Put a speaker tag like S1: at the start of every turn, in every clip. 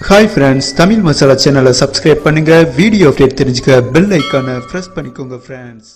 S1: hi friends Tamil masala சேனலை subscribe பண்ணுங்க video update தெரிஞ்சுக்க பெல் ஐக்கானை ப்ரெஸ் பண்ணிக்கோங்க ஃப்ரெண்ட்ஸ்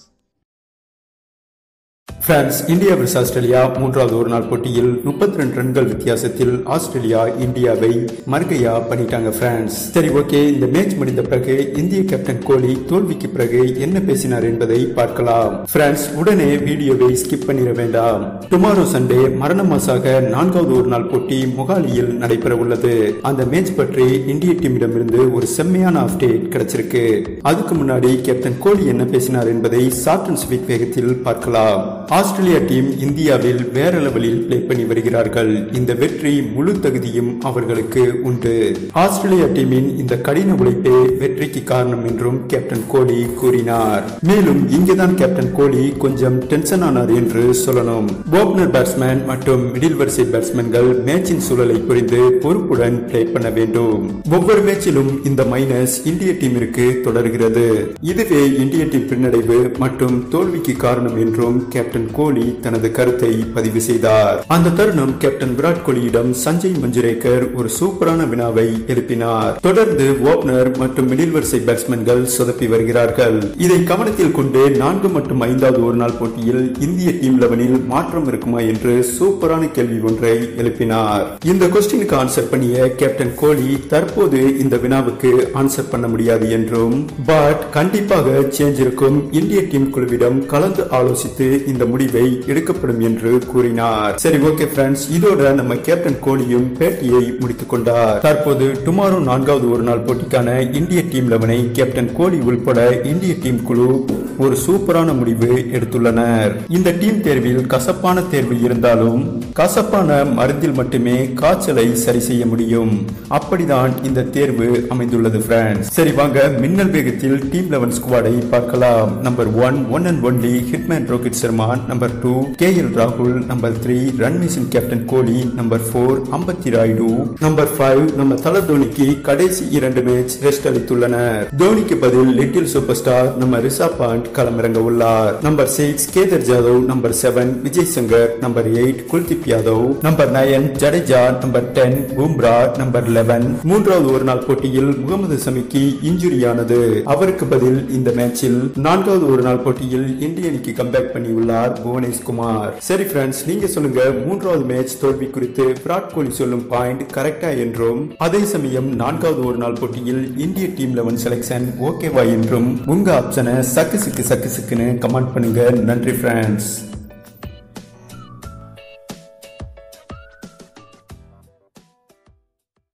S1: பிரான்ஸ் இந்தியா vs ஆஸ்திரேலியா மூன்றாவது ஒரு நாள் போட்டியில் முப்பத்தி ரெண்டு ரன்கள் வித்தியாசத்தில் ஆஸ்திரேலியா இந்தியாவை மறுகையா பண்ணிட்டாங்க பிரான்ஸ் சரி ஓகே இந்த மேட்ச் முடிந்த பிறகு இந்திய கேப்டன் கோலி தோல்விக்கு பிறகு என்ன பேசினார் என்பதை பார்க்கலாம் பிரான்ஸ் உடனே வீடியோவை ஸ்கிப் பண்ணிட வேண்டாம் டுமாரோ சண்டே மரண மாசாக நான்காவது ஒரு நாள் போட்டி மொகாலியில் நடைபெற உள்ளது அந்த மேட்ச் பற்றி இந்திய டீமிடமிருந்து ஒரு செம்மையான அப்டேட் கிடைச்சிருக்கு அதுக்கு முன்னாடி கேப்டன் கோலி என்ன பேசினார் என்பதை ஷார்ட் அண்ட் ஸ்வீட் வேகத்தில் பார்க்கலாம் ஆஸ்திரேலியா டீம் இந்தியாவில் வேற லெவலில் பிளே பண்ணி வருகிறார்கள் இந்த வெற்றி முழு தகுதியும் அவர்களுக்கு உண்டு ஆஸ்திரேலியா டீமின் இந்த கடின உழைப்பே வெற்றிக்கு காரணம் என்றும் கேப்டன் கோலி கூறினார் மேலும் இங்கேதான் கேப்டன் கோலி கொஞ்சம் டென்ஷன் ஆனார் என்று சொல்லணும் ஓபனர் பேட்ஸ்மேன் மற்றும் மிடில் வரிசை பேட்ஸ்மேன்கள் மேட்சின் சூழலை புரிந்து பொறுப்புடன் பிளே பண்ண வேண்டும் ஒவ்வொரு மேட்சிலும் இந்த மைனஸ் இந்திய டீமிற்கு தொடர்கிறது இதுவே இந்திய டீம் பின்னடைவு மற்றும் தோல்விக்கு காரணம் என்றும் கேப்டன் கோலி தனது கருத்தை பதிவு செய்தார் அந்த தருணம் கேப்டன் விராட் கோலியிடம் சஞ்சய் மஞ்சுரேக்கர் ஒரு சூப்பரான வினாவை எழுப்பினார் தொடர்ந்து ஓபனர் மற்றும் மிடில் வரிசை பேட்ஸ்மேன்கள் சொதப்பி வருகிறார்கள் இதை கவனத்தில் கொண்டு நான்கு மற்றும் ஐந்தாவது ஒரு நாள் போட்டியில் இந்திய டீம் லெவனில் மாற்றம் இருக்குமா என்று சூப்பரான கேள்வி ஒன்றை எழுப்பினார் இந்த கொஸ்டினுக்கு ஆன்சர் பண்ணிய கேப்டன் கோலி தற்போது இந்த வினாவுக்கு ஆன்சர் பண்ண முடியாது என்றும் பட் கண்டிப்பாக சேஞ்ச் இருக்கும் இந்திய டீம் குழுவிடம் கலந்து ஆலோசித்து இந்த முடிவை எடுக்கப்படும் என்று கூறினார் சரி ஓகே ஃப்ரெண்ட்ஸ் இதோட நம்ம கேப்டன் கோலியும் பேட்டியை முடித்துக் கொண்டார் தற்போது டுமாரோ நான்காவது ஒரு நாள் போட்டிக்கான இந்திய டீம் லெவனை கேப்டன் கோலி உள்பட இந்திய டீம் குழு ஒரு சூப்பரான முடிவு எடுத்துள்ளனர் இந்த டீம் தேர்வில் கசப்பான தேர்வு இருந்தாலும் கசப்பான மருந்தில் மட்டுமே காய்ச்சலை சரி செய்ய முடியும் அப்படிதான் இந்த தேர்வு அமைந்துள்ளது ஃப்ரெண்ட்ஸ் சரி வாங்க மின்னல் வேகத்தில் டீம் லெவன் ஸ்குவாடை பார்க்கலாம் number one one and only hitman Rohit Sharma number two K L ராகுல் number three run machine captain Kohli number four Ambati Rayudu number five நம்ம தல தோனிக்கு கடைசி இரண்டு மேட்ச் ரெஸ்ட் அளித்துள்ளனர் தோனிக்கு பதில் லிட்டில் சூப்பர் ஸ்டார் நம்ம ரிஷப் பாண்ட் களமிறங்க உள்ளார் number six Kedar Jadhav number seven Vijay Shankar number eight Kuldeep Yadav number nine Jadeja number ten Bumrah number eleven மூன்றாவது ஒரு நாள் போட்டியில் முகமது சமிக்கு இன்ஜுரியானது அவருக்கு பதில் இந்த மேட்சில் நான்காவது ஒரு நாள் போட்டியில் இந்திய அணிக்கு கம்பேக் பண்ணியுள்ளார் புவனேஷ் குமார் சரி ஃப்ரெண்ட்ஸ் நீங்க சொல்லுங்க மூன்றாவது மேட்ச் தோல்வி குறித்து விராட் கோலி சொல்லும் பாயிண்ட் கரெக்டா என்றும் அதே சமயம் நான்காவது ஒரு நாள் போட்டியில் இந்திய டீம் லெவன் செலக்ஷன் ஓகேவா என்றும் உங்க ஆப்ஷனை சக்கு சிக்கு சக்கு சிக்குன்னு கமெண்ட் பண்ணுங்க நன்றி ஃப்ரெண்ட்ஸ்